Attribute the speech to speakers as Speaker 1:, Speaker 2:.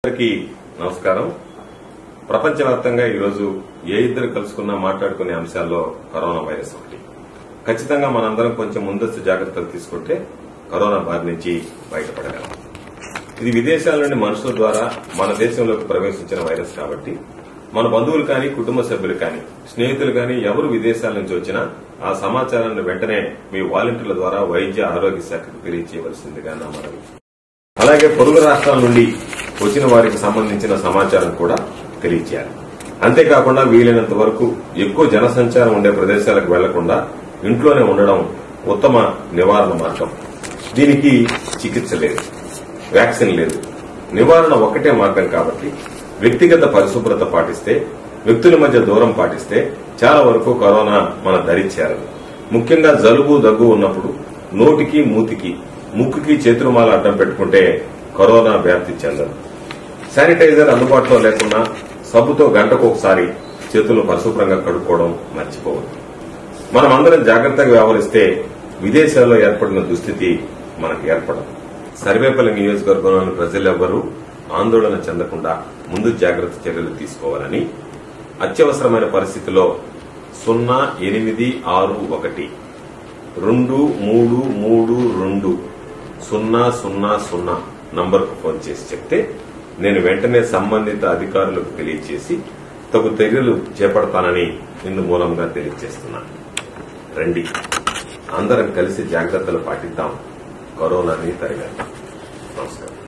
Speaker 1: అందరికీ నమస్కారం ప్రపంచవ్యాప్తంగా ఈరోజు ఏ ఇద్దరు కలుసుకున్నా మాట్లాడుకునే అంశాల్లో కరోనా వైరస్ ఒకటి ఖచ్చితంగా మనందరం కొంచెం ముందస్తు జాగ్రత్తలు తీసుకుంటే కరోనా బారి నుంచి బయటపడగలం ఇది విదేశాల నుండి మనుషుల ద్వారా మన దేశంలోకి ప్రవేశించిన వైరస్ కాబట్టి మన బంధువులు కానీ కుటుంబ సభ్యులు కానీ స్నేహితులు కానీ ఎవరు విదేశాల నుంచి వచ్చినా ఆ సమాచారాన్ని వెంటనే మీ వాలంటీర్ల ద్వారా వైద్య ఆరోగ్య శాఖకు తెలియజేయవలసిందిగా నా మనవి అలాగే పొరుగు రాష్ట్రాల నుండి వచ్చిన వారికి సంబంధించిన సమాచారం కూడా తెలియచేయాలి అంతేకాకుండా వీలైనంత వరకు ఎక్కువ జనసంచారం ఉండే ప్రదేశాలకు వెళ్లకుండా ఇంట్లోనే ఉండడం ఉత్తమ నివారణ మార్గం దీనికి చికిత్స లేదు వ్యాక్సిన్ లేదు నివారణ ఒక్కటే మార్గం కాబట్టి వ్యక్తిగత పరిశుభ్రత పాటిస్తే వ్యక్తుల మధ్య దూరం పాటిస్తే చాలా వరకు కరోనా మన దరి చేరదు ముఖ్యంగా జలుబు దగ్గు ఉన్నప్పుడు నోటికి మూతికి ముక్కుకి చేతురుమాల అడ్డం పెట్టుకుంటే కరోనా వ్యాప్తి చెందదు శానిటైజర్ అందుబాటులో లేకున్నా సబ్బుతో గంటకు ఒకసారి చేతులు పరిశుభ్రంగా కడుక్కోవడం మర్చిపోవద్దు మనం అందరం జాగ్రత్తగా వ్యవహరిస్తే విదేశాల్లో ఏర్పడిన దుస్థితి మనకు ఏర్పడదు సర్వేపల్లి నియోజకవర్గంలోని ప్రజలెవ్వరూ ఆందోళన చెందకుండా ముందు జాగ్రత్త చర్యలు తీసుకోవాలని అత్యవసరమైన పరిస్థితిలో సున్నా ఎనిమిది ఆరు ఒకటి రెండు మూడు మూడు రెండు సున్నా సున్నా సున్నా నంబర్కు ఫోన్ చేసి చెప్తే నేను వెంటనే సంబంధిత అధికారులకు తెలియజేసి తగు చర్యలు చేపడతానని ఇందు మూలంగా తెలియజేస్తున్నాను రండి అందరం కలిసి జాగ్రత్తలు పాటిద్దాం కరోనాని తరిగేద్దాం నమస్కారం